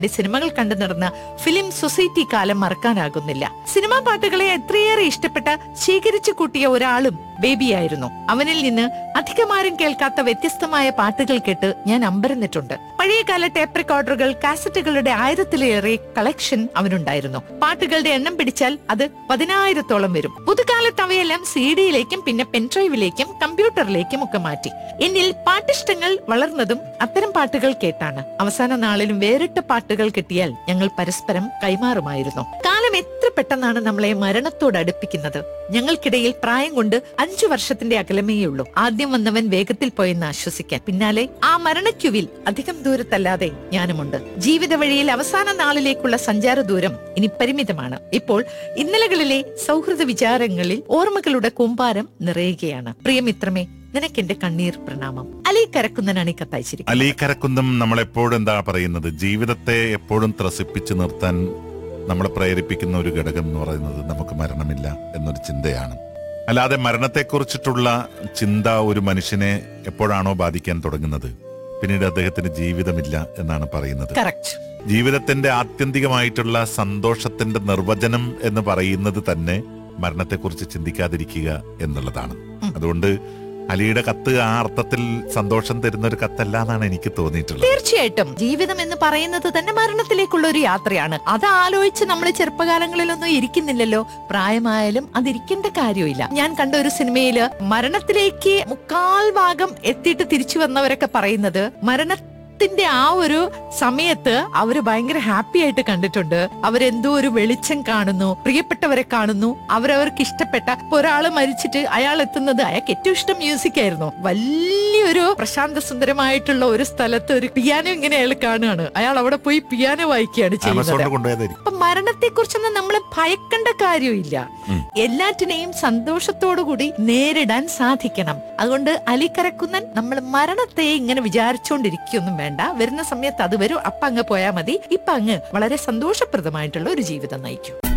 ഈ സിനിമകൾ കണ്ടു നടന്ന ഫിലിം സൊസൈറ്റി കാലം മറക്കാനാകുന്നില്ല സിനിമാ പാട്ടുകളെ എത്രയേറെ ഇഷ്ടപ്പെട്ട് ശേഖരിച്ചു കൂട്ടിയ ഒരാളും ബേബിയായിരുന്നു അവനിൽ നിന്ന് അധികമാരും കേൾക്കാത്ത വ്യത്യസ്തമായ പാട്ടുകൾ കേട്ട് ഞാൻ അമ്പരന്നിട്ടുണ്ട് പഴയകാല ടേപ്പ് റെക്കോർഡറുകൾ കാസറ്റുകളുടെ ആയിരത്തിലേറെ കളക്ഷൻ അവനുണ്ടായിരുന്നു പാട്ടുകളുടെ എണ്ണം പിടിച്ചാൽ അത് പതിനായിരത്തോളം വരും പുതുകാലത്ത് അവയെല്ലാം സി ഡിയിലേക്കും പിന്നെ പെൻഡ്രൈവിലേക്കും കമ്പ്യൂട്ടറിലേക്കും ഒക്കെ മാറ്റി എന്നിൽ പാട്ടിഷ്ടങ്ങൾ വളർന്നതും അത്തരം പാട്ടുകൾ കേട്ടാണ് അവസാന നാളിലും വേറിട്ട പാട്ടുകൾ കിട്ടിയാൽ ഞങ്ങൾ പരസ്പരം കൈമാറുമായിരുന്നു കാലം എത്ര പെട്ടെന്നാണ് നമ്മളെ മരണത്തോട് അടുപ്പിക്കുന്നത് ഞങ്ങൾക്കിടയിൽ പ്രായം കൊണ്ട് അഞ്ചു വർഷത്തിന്റെ അകലമേയുള്ളൂ ആദ്യം വന്നവൻ വേഗത്തിൽ പോയെന്ന് ആശ്വസിക്കാൻ പിന്നാലെ ആ മരണക്യുവിൽ അധികം ദൂരത്തല്ലാതെ ഞാനുമുണ്ട് ജീവിത വഴിയിൽ അവസാന നാളിലേക്കുള്ള സഞ്ചാര ദൂരം ഇനി പരിമിതമാണ് ഇപ്പോൾ ഇന്നലകളിലെ സൗഹൃദ വിചാരങ്ങളിൽ ഓർമ്മകളുടെ കൂമ്പാരം നിറയുകയാണ് പ്രിയമിത്രമേ നിനക്കെന്റെ കണ്ണീർ പ്രണാമം അലി കരക്കുന്നനാണ് ഈ കത്തയച്ചിരിക്കുന്നത് അലി കരക്കുന്തം നമ്മളെപ്പോഴും എന്താ പറയുന്നത് ജീവിതത്തെ എപ്പോഴും ത്രസിപ്പിച്ചു നിർത്താൻ നമ്മളെ പ്രേരിപ്പിക്കുന്ന ഒരു ഘടകം എന്ന് പറയുന്നത് നമുക്ക് മരണമില്ല എന്നൊരു ചിന്തയാണ് അല്ലാതെ മരണത്തെക്കുറിച്ചിട്ടുള്ള ചിന്ത ഒരു മനുഷ്യനെ എപ്പോഴാണോ ബാധിക്കാൻ തുടങ്ങുന്നത് പിന്നീട് അദ്ദേഹത്തിന് ജീവിതമില്ല എന്നാണ് പറയുന്നത് കറക്റ്റ് ജീവിതത്തിന്റെ ആത്യന്തികമായിട്ടുള്ള സന്തോഷത്തിന്റെ നിർവചനം എന്ന് പറയുന്നത് തന്നെ മരണത്തെക്കുറിച്ച് ചിന്തിക്കാതിരിക്കുക എന്നുള്ളതാണ് അതുകൊണ്ട് അലിയുടെ കത്ത് ആ അർത്ഥത്തിൽ സന്തോഷം തരുന്ന ഒരു കത്തല്ല എന്നാണ് എനിക്ക് തോന്നിയിട്ടുള്ളത് തീർച്ചയായിട്ടും ജീവിതം എന്ന് പറയുന്നത് തന്നെ മരണത്തിലേക്കുള്ള ഒരു യാത്രയാണ് അത് ആലോചിച്ച് നമ്മൾ ചെറുപ്പകാലങ്ങളിലൊന്നും ഇരിക്കുന്നില്ലല്ലോ പ്രായമായാലും അതിരിക്കേണ്ട കാര്യമില്ല ഞാൻ കണ്ട ഒരു സിനിമയില് മരണത്തിലേക്ക് മുക്കാൽ ഭാഗം എത്തിയിട്ട് തിരിച്ചു വന്നവരൊക്കെ പറയുന്നത് മരണത്തിന്റെ ആ ഒരു സമയത്ത് അവര് ഭയങ്കര ഹാപ്പി ആയിട്ട് കണ്ടിട്ടുണ്ട് അവരെന്തോ ഒരു വെളിച്ചം കാണുന്നു പ്രിയപ്പെട്ടവരെ കാണുന്നു അവരവർക്ക് ഇഷ്ടപ്പെട്ട ഇപ്പൊ ഒരാള് മരിച്ചിട്ട് അയാൾ എത്തുന്നത് അയാൾക്ക് ഏറ്റവും ഇഷ്ടം മ്യൂസിക് ആയിരുന്നു വലിയൊരു പ്രശാന്ത സുന്ദരമായിട്ടുള്ള ഒരു സ്ഥലത്ത് ഒരു പിയാനോ ഇങ്ങനെ അയാൾ കാണുകയാണ് അയാൾ അവിടെ പോയി പിയാനോ വായിക്കുകയാണ് ചെയ്യുന്നത് ആമസോണിൽ കൊണ്ടുപോയതായിരിക്കും അപ്പൊ മരണത്തെ കുറിച്ചൊന്നും നമ്മൾ ഭയക്കേണ്ട കാര്യമില്ല ഉം. എല്ലാറ്റിനെയും സന്തോഷത്തോടു കൂടി നേരിടാൻ സാധിക്കണം അതുകൊണ്ട് അലിക്കരക്കുന്നൻ നമ്മൾ മരണത്തെ ഇങ്ങനെ വിചാരിച്ചുകൊണ്ടിരിക്കൊന്നും വേണ്ട വരുന്ന സമയത്ത് അത് വരും അപ്പൊ അങ്ങ് പോയാൽ മതി ഇപ്പൊ അങ്ങ് വളരെ സന്തോഷപ്രദമായിട്ടുള്ള ഒരു ജീവിതം നയിക്കും